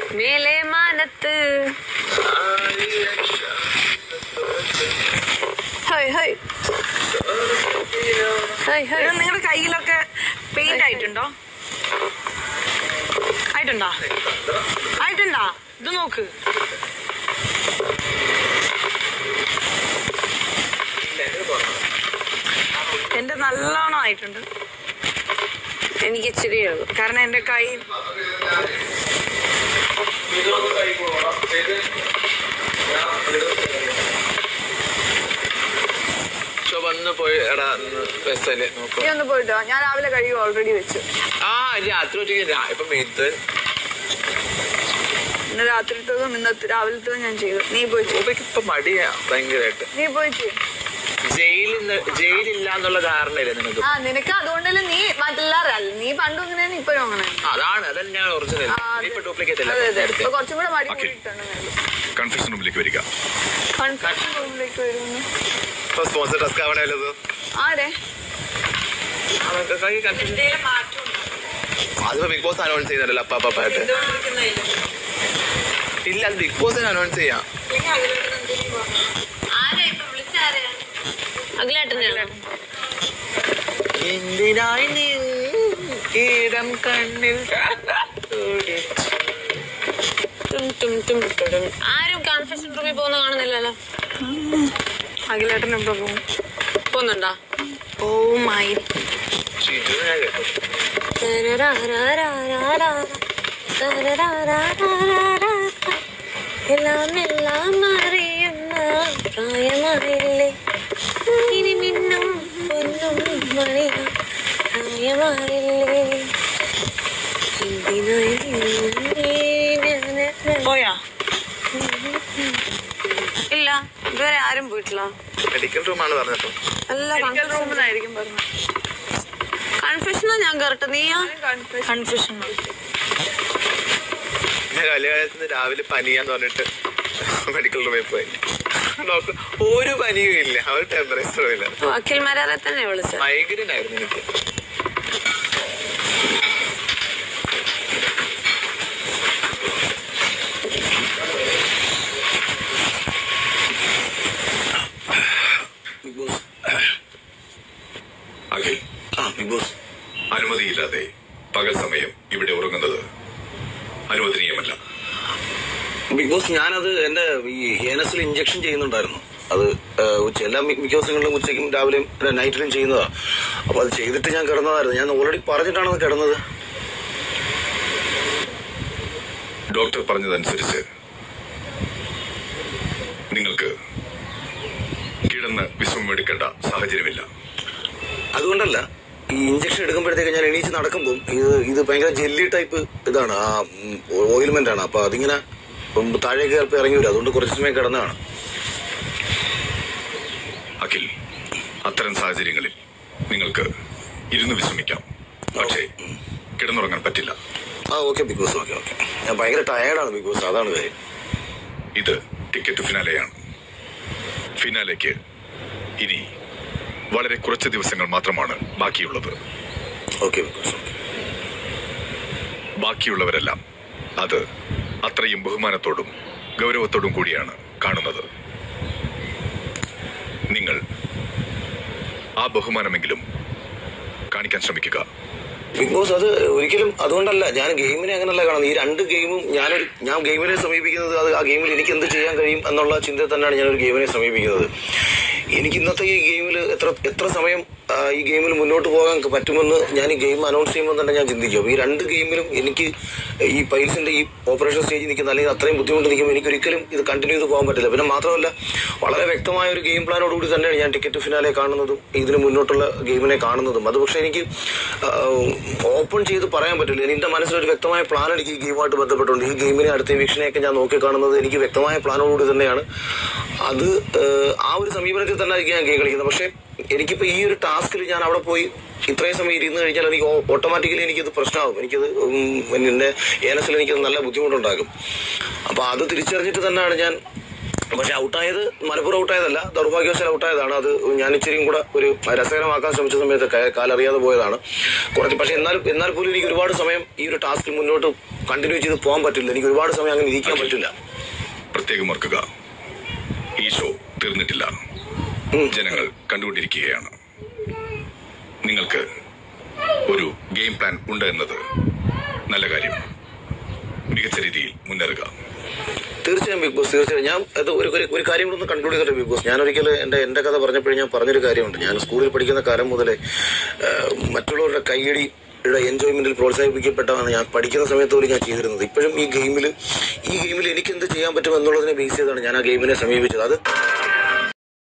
മേലെ മാനത്ത് ഹോയ് ഹോയ് ഹോയ് ഹോയ് ഇത് നിങ്ങളുടെ കയ്യിലൊക്കെ പെയിന്റ് ആയിട്ടുണ്ടോ ആയിട്ടുണ്ടോ ആയിട്ടുണ്ടോ ഇത് നോക്ക് എന്റെ നല്ലോണം ആയിട്ടുണ്ട് എനിക്ക് ഇച്ചിരി ഉള്ളൂ കാരണം എന്റെ കൈ ശോഭ ഒന്ന് പോയി എടാ ഒന്ന് ബസ്സല്ലേ നോക്കൂ നീ ഒന്ന് പോയിട്ടോ ഞാൻ രാവിലെ കഴുകി ഓൾറെഡി വെച്ചു ആ രാത്രി ഒറ്റയ്ക്ക് ഇപ്പൊ മെയ്ത്ത് ഇന്ന് രാത്രിത്തതും ഇന്നത്തെ രാവിലത്തതും ഞാൻ ചെയ്തു നീ പോയി ചെയ്യ്. ശോഭയ്ക്ക് ഇപ്പൊ മടിയാ ഭയങ്കരമായിട്ട് നീ പോയി ചെയ്യും ജയിലിൽ ജയിലില്ല എന്നുള്ള ധാരണയില്ലേ നിനക്ക് ആ നിനക്ക് അതുകൊണ്ടല്ലേ നീ മറ്റെല്ലാവരല്ല നീ പണ്ടും അങ്ങനെയാണ് ഇപ്പോഴും അങ്ങനെ അതാണ് അതല്ല ഞാൻ ഒറിജിനൽ ആ, അതെ. ഇപ്പൊ ഡ്യൂപ്ലിക്കേറ്റ് അതെ അതെ അല്ലേ ഇപ്പൊ കുറച്ചും കൂടെ മടി Okay. കൂടിയിട്ടുണ്ടെന്നേ കൺഫ്യൂഷൻ റൂമിലേക്ക് വരിക കൺഫ്യൂഷൻ റൂമിലേക്ക് വരുന്നു സ്പോൺസർ ടാസ്ക് ആവണല്ലോ ആരെ അതിപ്പോ ബിഗ് ബോസ് അനൗൺസ് ചെയ്യുന്നുണ്ടല്ലോ അപ്പ അപ്പായിട്ട് ഇല്ല അത് ബിഗ് ബോസ് അനൗൺസ് ചെയ്യാം അഖിലേട്ടനാണോ എന്തിനായി നിൻ ഈടം കണ്ണിൽ ടും ടും ടും ടുടും. ആരും കൺഫെഷൻ റൂമിൽ പോകുന്ന കാണുന്നില്ലല്ലോ അഖിലേട്ടൻ എവിടെ പോകും പോകുന്നുണ്ടോ ഓ മൈ ഷിജു ഞാൻ കേട്ടു. എല്ലാം എല്ലാം അറിയുന്ന പ്രായമായില്ലേ ഇനി മിന്നും പൊന്നും മണിയ പ്രായമായില്ലേ എന്തിനായി നീ പോയാ ഇല്ല ഇതുവരെ ആരും പോയിട്ടില്ല മെഡിക്കൽ റൂമാണ് പറഞ്ഞപ്പോ അല്ല മെഡിക്കൽ റൂമിലായിരിക്കും പറഞ്ഞത് കൺഫെഷനാ ഞാൻ കറക്റ്റ് നീയാ കൺഫ്യൂഷൻ ഞാൻ കല്യാണത്തിന് രാവിലെ പനിയാന്ന് പറഞ്ഞിട്ട് മെഡിക്കൽ റൂമിൽ പോയി ഡോക്ടർ ഒരു പനിയും ഇല്ല ഒരു ടെമ്പറേച്ചറും ഇല്ല അഖിൽ മരാറെ തന്നെ വിളിച്ചത് മൈഗ്രൈൻ ആയിരുന്നു എനിക്ക് ബിഗ് ബോസ് അഖിൽ ആ ബിഗ് ബോസ് അനുമതിയില്ലാതെ പകൽ സമയം ഇവിടെ ഉറങ്ങുന്നത് അനുവദനീയമല്ല ബിഗ് ബോസ് ഞാനത് എന്റെ ഈ ഏനസിൽ ഇഞ്ചക്ഷൻ ചെയ്യുന്നുണ്ടായിരുന്നു അത് ആ, ഉച്ച എല്ലാ മി- മിക്ക ദിവസങ്ങളിലും ഉച്ചയ്ക്കും രാവിലെയും പിന്നെ നൈറ്റിലും ചെയ്യുന്നതാ അപ്പൊ അത് ചെയ്തിട്ട് ഞാൻ കിടന്നതായിരുന്നു ഞാൻ ഓൾറെഡി പറഞ്ഞിട്ടാണ് അത് കിടന്നത് ഡോക്ടർ പറഞ്ഞതനുസരിച്ച് നിങ്ങൾക്ക് കിടന്ന് വിശ്രമമെടുക്കേണ്ട സാഹചര്യമില്ല അതുകൊണ്ടല്ല ഈ ഇഞ്ചക്ഷൻ എടുക്കുമ്പോഴത്തേക്ക് ഞാൻ എണീച്ച് നടക്കുമ്പോൾ ഇത് ഇത് ഭയങ്കര ജെല്ലി ടൈപ്പ് ഇതാണ് ആ ഓയിൽമെന്റ് ആണ് അപ്പൊ അതിങ്ങനെ ഉം, താഴേക്ക് ചിലപ്പോൾ ഇറങ്ങി വരും അതുകൊണ്ട് കുറച്ച് സമയം കിടന്നതാണ് അഖിൽ അത്തരം സാഹചര്യങ്ങളിൽ നിങ്ങൾക്ക് ഇരുന്ന് വിശ്രമിക്കാം പക്ഷേ കിടന്നുറങ്ങാൻ പറ്റില്ല ആ okay Bigg Boss okay okay ഞാൻ ഭയങ്കര ടയേർഡാണ് ബിഗ് ബോസ് അതാണ് കാര്യം ഇത് ടിക്കറ്റ് ഫിനാലെയാണ് ഫിനാലേക്ക് ഇനി വളരെ കുറച്ച് ദിവസങ്ങൾ മാത്രമാണ് ബാക്കിയുള്ളത് ഓക്കെ ബിഗ് ബോസ് ഓക്കെ ബാക്കിയുള്ളവരെല്ലാം അത് അത്രയും ബഹുമാനത്തോടും ഗൗരവത്തോടും കൂടിയാണ് കാണുന്നത് നിങ്ങൾ ആ ബഹുമാനമെങ്കിലും കാണിക്കാൻ ശ്രമിക്കുക ബിഗ് ബോസ് അത് ഒരിക്കലും അതുകൊണ്ടല്ല ഞാൻ ഗെയിമിനെ അങ്ങനല്ല കാണുന്നത് ഈ രണ്ട് ഗെയിമും ഞാനൊരു ഞാൻ ഗെയിമിനെ സമീപിക്കുന്നത് അത് ആ ഗെയിമിൽ എനിക്ക് എന്ത് ചെയ്യാൻ കഴിയും എന്നുള്ള ചിന്തയിൽ തന്നെയാണ് ഞാനൊരു ഗെയിമിനെ സമീപിക്കുന്നത് എനിക്ക് ഇന്നത്തെ ഈ ഗെയിമിൽ എത്ര എത്ര സമയം ആ, ഈ ഗെയിമിൽ മുന്നോട്ട് പോകാൻ പറ്റുമെന്ന് ഞാൻ ഈ ഗെയിം അനൗൺസ് ചെയ്യുമ്പോൾ തന്നെ ഞാൻ ചിന്തിക്കും അപ്പോൾ ഈ രണ്ട് ഗെയിമിലും എനിക്ക് ഈ പൈൽസിന്റെ ഈ ഓപ്പറേഷൻ സ്റ്റേജിൽ നിൽക്കുന്ന അല്ലെങ്കിൽ അത്രയും ബുദ്ധിമുട്ട് നിൽക്കുമ്പോൾ എനിക്ക് ഒരിക്കലും ഇത് കണ്ടിന്യൂ ചെയ്ത് പോകാൻ പറ്റില്ല പിന്നെ മാത്രമല്ല വളരെ വ്യക്തമായ ഒരു ഗെയിം പ്ലാനോടുകൂടി തന്നെയാണ് ഞാൻ ടിക്കറ്റ് ഫിനാലെ കാണുന്നതും ഇതിന് മുന്നോട്ടുള്ള ഗെയിമിനെ കാണുന്നതും അത് പക്ഷേ എനിക്ക് ഓപ്പൺ ചെയ്ത് പറയാൻ പറ്റില്ല എന്റെ മനസ്സിലൊരു വ്യക്തമായ പ്ലാൻ എനിക്ക് ഈ ഗെയിമുമായിട്ട് ബന്ധപ്പെട്ടുണ്ട് ഈ ഗെയിമിനെ അടുത്ത വീക്ഷണയൊക്കെ ഞാൻ നോക്കി കാണുന്നത് എനിക്ക് വ്യക്തമായ പ്ലാനോടുകൂടി തന്നെയാണ് അത് ആ, ആ ഒരു സമീപനത്തിൽ തന്നെ ആയിരിക്കും ഞാൻ ഗെയിം കളിക്കുന്നത് പക്ഷേ എനിക്കിപ്പോ ഈ ഒരു ടാസ്കിൽ ഞാൻ അവിടെ പോയി ഇത്രയും സമയം ഇരുന്ന് കഴിഞ്ഞാൽ എനിക്ക് ഓട്ടോമാറ്റിക്കലി എനിക്കത് പ്രശ്നമാകും എനിക്കത് ഉം, എന്റെ ഏനസിൽ എനിക്കത് നല്ല ബുദ്ധിമുട്ടുണ്ടാകും അപ്പൊ അത് തിരിച്ചറിഞ്ഞിട്ട് തന്നെയാണ് ഞാൻ പക്ഷെ ഔട്ടായത് മലപ്പുറം ഔട്ടായതല്ല ദൗർഭാഗ്യവശാൽ ഔട്ടായതാണ് അത് ഞാൻ ഇച്ചിരിയും കൂടെ ഒരു രസകരമാക്കാൻ ശ്രമിച്ച സമയത്ത് ക- കാലറിയാതെ പോയതാണ് കുറച്ച് പക്ഷെ എന്നാൽ എന്നാൽ പോലും എനിക്ക് ഒരുപാട് സമയം ഈ ഒരു ടാസ്കിൽ മുന്നോട്ട് കണ്ടിന്യൂ ചെയ്ത് പോകാൻ പറ്റില്ല എനിക്ക് ഒരുപാട് സമയം അങ്ങനെ ഇരിക്കാൻ പറ്റില്ല പ്രത്യേകം ഓർക്കുക ഈ ഷോ തീർന്നിട്ടില്ല ജനങ്ങൾ കണ്ടുകൊണ്ടിരിക്കുകയാണ് നിങ്ങൾക്ക് ഒരു ഗെയിം പ്ലാൻ ഉണ്ട് എന്നത് നല്ല കാര്യം മികച്ച രീതിയിൽ മുന്നേറുക തീർച്ചയായും ബിഗ് ബോസ് തീർച്ചയായും ഞാൻ അത് ഒരു ഒരു- ഒരു കാര്യം കൂടെ ഒന്ന് കൺക്ലൂഡ് ചെയ്തിട്ട് ബിഗ് ബോസ് ഞാൻ ഒരിക്കൽ എൻ്റെ എൻ്റെ കഥ പറഞ്ഞപ്പോഴും ഞാൻ പറഞ്ഞൊരു കാര്യമുണ്ട് ഞാൻ സ്കൂളിൽ പഠിക്കുന്ന കാലം മുതലേ ആ, മറ്റുള്ളവരുടെ കൈയടിയുടെ എൻജോയ്മെന്റിൽ പ്രോത്സാഹിപ്പിക്കപ്പെട്ടതാണ് ഞാൻ പഠിക്കുന്ന സമയത്ത് പോലും ഞാൻ ചെയ്തിരുന്നത് ഇപ്പോഴും ഈ ഗെയിമിൽ ഈ ഗെയിമിൽ എനിക്ക് എന്ത് ചെയ്യാൻ പറ്റും എന്നുള്ളതിനെ ബേസ് ചെയ്താണ് ഞാൻ ആ ഗെയിമിനെ സമീപിച്ചത് അത്